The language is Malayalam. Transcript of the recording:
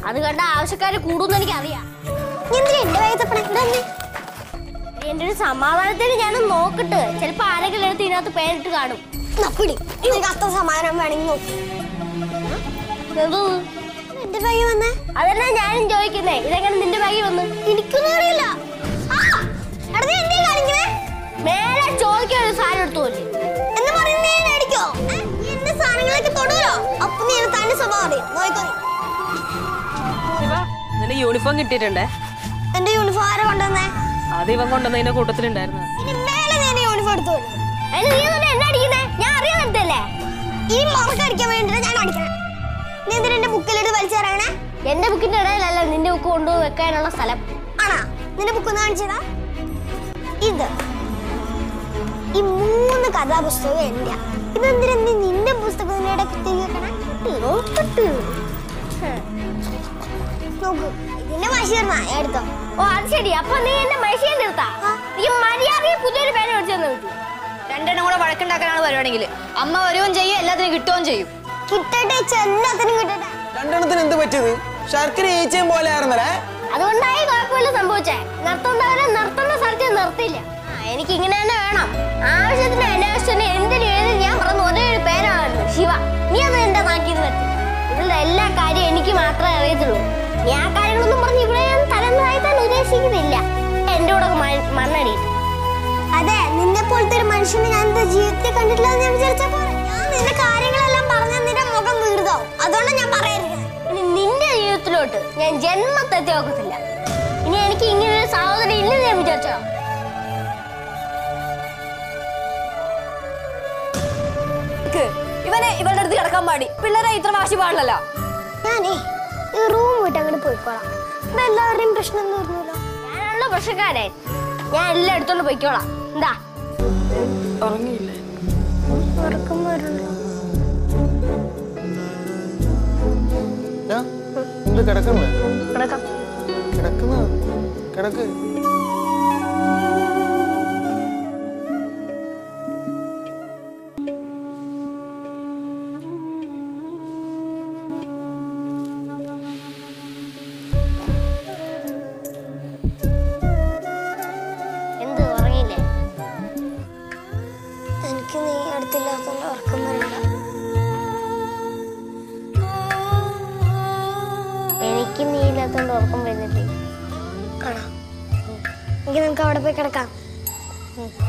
അത് കണ്ട ആവശ്യക്കാര് കൂടുമെന്ന് എനിക്ക് അറിയാം എന്തിനാ എന്റെ ബാഗ് തപ്പണേ ഇവിടെ വന്നേ. എന്റെ ഒരു സമാധാനത്തിന് ഞാനൊന്ന് നോക്കട്ടെ ചിലപ്പോ ആരെങ്കിലും എടുത്ത് ഇതിനകത്ത് പേരിട്ട് കാണും എന്നാ പിടി നിനക്ക് അത്ര സമാധാനം വേണമെങ്കിൽ നോക്കി എന്തോ എന്റെ ബാഗ് വന്നേ അതല്ല ഞാനും ചോദിക്കുന്നേ ഇതെങ്ങനെ നിന്റെ ബാഗിൽ വന്ന് എനിക്കൊന്നും അറിയില്ല ആ, എടാ നീ എന്തേ കാണിക്കണേ മേലെ ചോദിക്കാൻ ഒരു സാധനം എടുത്തു പോലെ എന്ന് പറയുന്നേ അടിക്കോ ഏ, നീ എന്റെ സാധനങ്ങളൊക്കെ തൊടുകയോ അപ്പൊ നീ എന്റെ തന്നെ സ്വഭാവം അറിയും നോക്കോ ശിവ നിന്റെ യൂണിഫോം കിട്ടിയിട്ടുണ്ടേ എന്റെ യൂണിഫോം ആരാ കൊണ്ടുവന്നേ അത് ഇവൻ കൊണ്ടുവന്നതിന്റെ കൂട്ടത്തിലുണ്ടായിരുന്നു ഇനി മേലെ ഞാൻ യൂണിഫോം എടുത്തു വിടും അതിന് നീ തന്നെ എന്നെ അടിക്കുന്നേ ഞാൻ അറിയാൻ എടുത്തല്ലേ ഈ മറക്ക് അടിക്കാൻ വേണ്ടിട്ട് ഞാൻ അടിക്കണം നീ എന്തിനാ എന്റെ ബുക്കിലിട്ട് വലിച്ചെറിയണേ എന്റെ ബുക്കിന്റെ ഇടയിലല്ല നിന്റെ ബുക്ക് കൊണ്ടു വെക്കാനുള്ള സ്ഥലം ആണാ നിന്റെ ബുക്ക് ഒന്ന് കാണിച്ചതാ ഇത് ഈ മൂന്ന് കഥാപുസ്തകം എന്റെ ഇതെന്തിനാ നീ നിന്റെ പുസ്തകത്തിന്റെ കുത്തിരി വെക്കണേ നോക്കട്ട് നോക്ക് ഇതിന്റെ വാശി വരുന്ന എടുത്തോ ഓ അത് ശരി അപ്പൊ നീ എന്റെ മനുഷ്യൻ എടുത്താ നീ മര്യാദയിൽ പുതിയൊരു പേര് മേടിച്ചു തന്നെ പറ്റൂ രണ്ടെണ്ണം കൂടെ വഴക്കുണ്ടാക്കാനാണ് പരിപാടിയെങ്കിൽ അമ്മ വരുകയും ചെയ്യും എല്ലാത്തിനും കിട്ടുകയും ചെയ്യും കിട്ടട്ടെ ചെല്ലാത്തിനും കിട്ടട്ടെ രണ്ടെണ്ണത്തിന് എന്ത് പറ്റിയത് ശർക്കര ഏച്ചയും പോലെ ആയിരുന്നല്ലേ അതുകൊണ്ടായി കുഴപ്പമില്ല സംഭവിച്ചേ നിർത്തേണ്ടവരെ നിർത്തേണ്ട സ്ഥലത്ത് നിർത്തില്ല ആ, എനിക്ക് ഇങ്ങനെ തന്നെ വേണം ആവശ്യത്തിന് അനാവശ്യത്തിന് എന്തിനും ഏതിനും ഞാൻ പറഞ്ഞ ഒരേ ഒരു പേരാണല്ലോ ശിവ നീ അത് എന്റെ നാക്കിന്ന് പറ്റി ഇതിലുള്ള എല്ലാ കാര്യവും എനിക്ക് മാത്രമേ അറിയത്തുള്ളൂ നീ ആ കാര്യങ്ങളൊന്നും പറഞ്ഞ് ഇവിടെ ഞാൻ തലന്ന് വായിക്കാൻ ഉദ്ദേശിക്കുന്നില്ല എന്റെ കൂടെ മ- മണ്ണടിയിട്ട് അതെ നിന്നെ പോലത്തെ ഒരു മനുഷ്യനെ ഞാൻ എന്റെ ജീവിതത്തിൽ കണ്ടിട്ടില്ല എന്ന് ഞാൻ വിചാരിച്ചപ്പോ ഞാൻ നിന്റെ കാര്യങ്ങളെല്ലാം പറഞ്ഞ നിന്റെ മുഖം വീർതാവും അതുകൊണ്ട് ഞാൻ പറയാതിരിക്കുന്നത് ഇനി നിന്റെ ജീവിതത്തിലോട്ട് ഞാൻ ജന്മത്തെത്തി നോക്കത്തില്ല ഇനി എനിക്ക് ഇങ്ങനെ ഒരു സഹോദരൻ ഇല്ലെന്ന് ഞാൻ വിചാരിച്ചോ ഇവനെ ഇവളുടെ അടുത്ത് കിടക്കാൻ പാടി പിള്ളേരെ ഇത്ര വാശി പാടില്ലല്ലോ ഞാനേ ഈ റൂം വിട്ട് അങ്ങോട്ട് പോയിക്കോളാം ഇവിടെ എല്ലാവരുടെയും പ്രശ്നം തീർന്നല്ലോ ഞാനുള്ള പ്രശ്നക്കാരെ ഞാൻ എല്ലാം എടുത്തോണ്ട് പൊയ്ക്കോളാം എന്താ ഉറങ്ങിയില്ലേ ഉറക്കം വരുള്ളൂ ഞാൻ എന്ത് കിടക്കണേ കിടക്കാം കിടക്കുന്ന കിടക്ക് എന്ത് ഉറങ്ങിയില്ലേ എനിക്ക് നീ അടുത്തില്ലാത്തതുകൊണ്ട് ഉറക്കം വരില്ല എനിക്ക് നീ ഇല്ലാത്തോണ്ട് ഉറക്കം വരുന്നില്ലേ ആണോ എങ്കിൽ നമുക്ക് അവിടെ പോയി കിടക്കാം ഉം.